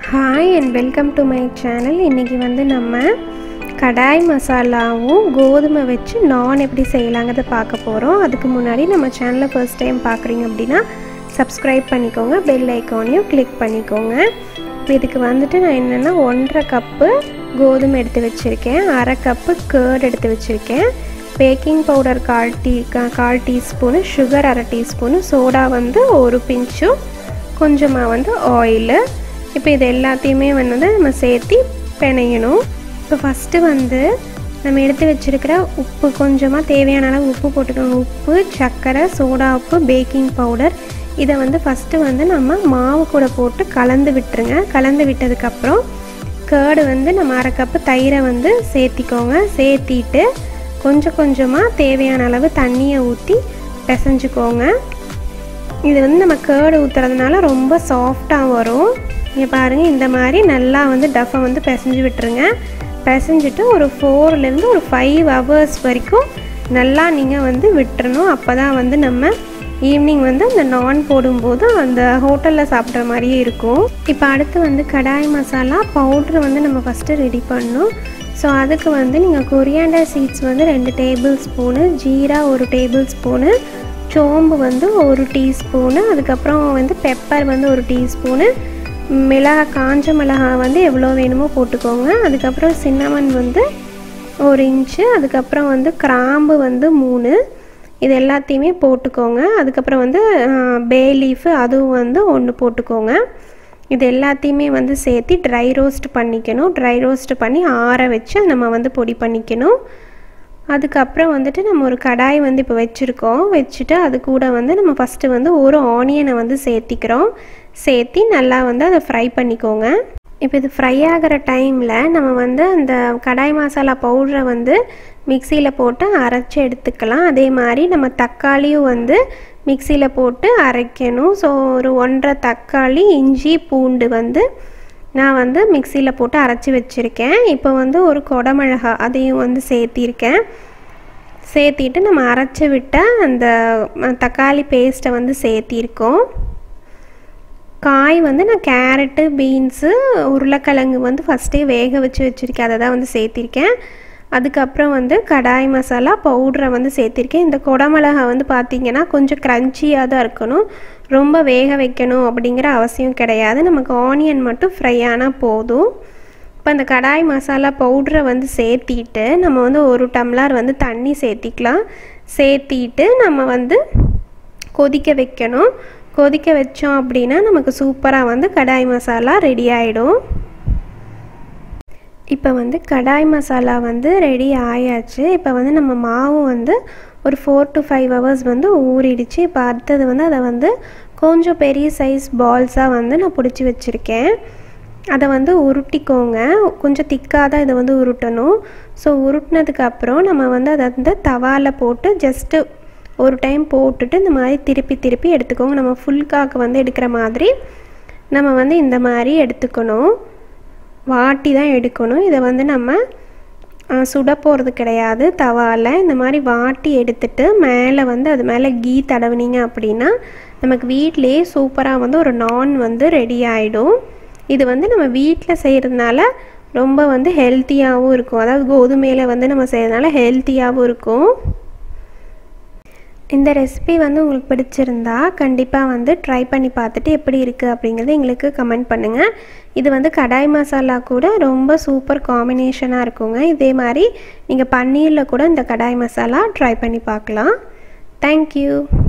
hi and welcome to my channel இன்றைக்கி வந்து நம்ம கடாய் மசாலாவும் கோதுமை வச்சு நான் எப்படி செய்யலாங்கிறத பார்க்க போகிறோம் அதுக்கு முன்னாடி நம்ம சேனலை ஃபர்ஸ்ட் டைம் பார்க்குறீங்க அப்படின்னா சப்ஸ்கிரைப் பண்ணிக்கோங்க பெல் ஐக்கானையும் கிளிக் பண்ணிக்கோங்க இப்போ இதுக்கு வந்துட்டு நான் என்னென்னா ஒன்றரை கப்பு கோதுமை எடுத்து வச்சுருக்கேன் அரை கப்பு கேர்ட் எடுத்து வச்சுருக்கேன் பேக்கிங் பவுடர் கால் டீ கால் டீஸ்பூனு சுகர் அரை டீஸ்பூனு சோடா வந்து ஒரு பிஞ்சும் கொஞ்சமாக வந்து ஆயிலு இப்போ இது எல்லாத்தையுமே வந்து நம்ம சேர்த்து பிணையணும் இப்போ ஃபஸ்ட்டு வந்து நம்ம எடுத்து வச்சுருக்கிற உப்பு கொஞ்சமாக தேவையான அளவு உப்பு போட்டுக்கோங்க உப்பு சர்க்கரை சோடா உப்பு பேக்கிங் பவுடர் இதை வந்து ஃபஸ்ட்டு வந்து நம்ம மாவு கூட போட்டு கலந்து விட்டுருங்க கலந்து விட்டதுக்கப்புறம் கேர்டு வந்து நம்ம அரை கப்பு தயிரை வந்து சேர்த்திக்கோங்க சேர்த்திட்டு கொஞ்சம் கொஞ்சமாக தேவையான அளவு தண்ணியை ஊற்றி பிசைஞ்சுக்கோங்க இது வந்து நம்ம கேர்டு ஊற்றுறதுனால ரொம்ப சாஃப்டாக வரும் இங்கே பாருங்கள் இந்த மாதிரி நல்லா வந்து டஃப்பை வந்து பிசைஞ்சு விட்டுருங்க பிசைஞ்சிட்டு ஒரு ஃபோர்லேருந்து ஒரு ஃபைவ் ஹவர்ஸ் வரைக்கும் நல்லா நீங்கள் வந்து விட்டுறணும் அப்போ தான் வந்து நம்ம ஈவினிங் வந்து அந்த நான் போடும்போது அந்த ஹோட்டலில் சாப்பிட்ற மாதிரியே இருக்கும் இப்போ அடுத்து வந்து கடாய் மசாலா பவுட்ரு வந்து நம்ம ஃபஸ்ட்டு ரெடி பண்ணணும் ஸோ அதுக்கு வந்து நீங்கள் கொரியாண்டர் சீட்ஸ் வந்து ரெண்டு டேபிள் ஸ்பூனு ஜீரா ஒரு டேபிள் ஸ்பூனு சோம்பு வந்து ஒரு டீஸ்பூனு அதுக்கப்புறம் வந்து பெப்பர் வந்து ஒரு டீஸ்பூனு மிளகா காஞ்ச மிளகா வந்து எவ்வளோ வேணுமோ போட்டுக்கோங்க அதுக்கப்புறம் சின்னமன் வந்து ஒரு இன்ச்சு அதுக்கப்புறம் வந்து கிராம்பு வந்து மூணு இது எல்லாத்தையுமே போட்டுக்கோங்க அதுக்கப்புறம் வந்து பே லீஃபு அதுவும் வந்து ஒன்று போட்டுக்கோங்க இது எல்லாத்தையுமே வந்து சேர்த்து ட்ரை ரோஸ்ட் பண்ணிக்கணும் ட்ரை ரோஸ்ட் பண்ணி ஆற வச்சு நம்ம வந்து பொடி பண்ணிக்கணும் அதுக்கப்புறம் வந்துட்டு நம்ம ஒரு கடாய் வந்து இப்போ வச்சுருக்கோம் வச்சுட்டு அது கூட வந்து நம்ம ஃபஸ்ட்டு வந்து ஒரு ஆனியனை வந்து சேர்த்திக்கிறோம் சேர்த்தி நல்லா வந்து அதை ஃப்ரை பண்ணிக்கோங்க இப்போ இது ஃப்ரை ஆகிற டைமில் நம்ம வந்து அந்த கடாய் மசாலா பவுடரை வந்து மிக்சியில் போட்டு அரைச்சி எடுத்துக்கலாம் அதே மாதிரி நம்ம தக்காளியும் வந்து மிக்சியில் போட்டு அரைக்கணும் ஸோ ஒரு ஒன்றரை தக்காளி இஞ்சி பூண்டு வந்து நான் வந்து மிக்சியில் போட்டு அரைச்சி வச்சுருக்கேன் இப்போ வந்து ஒரு கொடமிளகா அதையும் வந்து சேர்த்திருக்கேன் சேர்த்திட்டு நம்ம அரைச்சி விட்ட அந்த தக்காளி பேஸ்ட்டை வந்து சேர்த்திருக்கோம் காய் வந்து நான் கேரட்டு பீன்ஸு உருளைக்கிழங்கு வந்து ஃபஸ்ட்டே வேக வச்சு வச்சுருக்கேன் அதை தான் வந்து சேர்த்திருக்கேன் அதுக்கப்புறம் வந்து கடாய் மசாலா பவுட்ரை வந்து சேர்த்திருக்கேன் இந்த குடமிளகா வந்து பார்த்திங்கன்னா கொஞ்சம் க்ரன்ச்சியாக தான் இருக்கணும் ரொம்ப வேக வைக்கணும் அப்படிங்கிற அவசியம் கிடையாது நமக்கு ஆனியன் மட்டும் ஃப்ரை ஆனால் போதும் இப்போ அந்த கடாய் மசாலா பவுட்ரை வந்து சேர்த்திட்டு நம்ம வந்து ஒரு டம்ளர் வந்து தண்ணி சேர்த்திக்கலாம் சேர்த்திட்டு நம்ம வந்து கொதிக்க வைக்கணும் கொதிக்க வச்சோம் அப்படின்னா நமக்கு சூப்பராக வந்து கடாய் மசாலா ரெடி ஆகிடும் இப்போ வந்து கடாய் மசாலா வந்து ரெடி ஆயாச்சு இப்போ வந்து நம்ம மாவு வந்து ஒரு ஃபோர் டு ஃபைவ் ஹவர்ஸ் வந்து ஊறிடுச்சு இப்போ அடுத்தது வந்து அதை வந்து கொஞ்சம் பெரிய சைஸ் பால்ஸாக வந்து நான் பிடிச்சி வச்சுருக்கேன் அதை வந்து உருட்டிக்கோங்க கொஞ்சம் திக்காக தான் இதை வந்து உருட்டணும் ஸோ உருட்டினதுக்கப்புறம் நம்ம வந்து அதை வந்து தவாவில் போட்டு ஜஸ்ட்டு ஒரு டைம் போட்டுட்டு இந்த மாதிரி திருப்பி திருப்பி எடுத்துக்கோங்க நம்ம ஃபுல்காக்கு வந்து எடுக்கிற மாதிரி நம்ம வந்து இந்த மாதிரி எடுத்துக்கணும் வாட்டி தான் எடுக்கணும் இதை வந்து நம்ம சுட போகிறது கிடையாது தவாவில் இந்த மாதிரி வாட்டி எடுத்துட்டு மேலே வந்து அது மேலே கீ தடவுனீங்க அப்படின்னா நமக்கு வீட்டிலேயே சூப்பராக வந்து ஒரு நான் வந்து ரெடி ஆகிடும் இது வந்து நம்ம வீட்டில் செய்கிறதுனால ரொம்ப வந்து ஹெல்த்தியாகவும் இருக்கும் அதாவது கோதுமையில் வந்து நம்ம செய்கிறதுனால ஹெல்த்தியாகவும் இருக்கும் இந்த ரெசிபி வந்து உங்களுக்கு பிடிச்சிருந்தா கண்டிப்பாக வந்து ட்ரை பண்ணி பார்த்துட்டு எப்படி இருக்குது அப்படிங்கிறத எங்களுக்கு கமெண்ட் பண்ணுங்கள் இது வந்து கடாய் மசாலா கூட ரொம்ப சூப்பர் காம்பினேஷனாக இருக்குங்க இதே மாதிரி நீங்கள் பன்னீரில் கூட இந்த கடாய் மசாலா ட்ரை பண்ணி பார்க்கலாம் தேங்க்யூ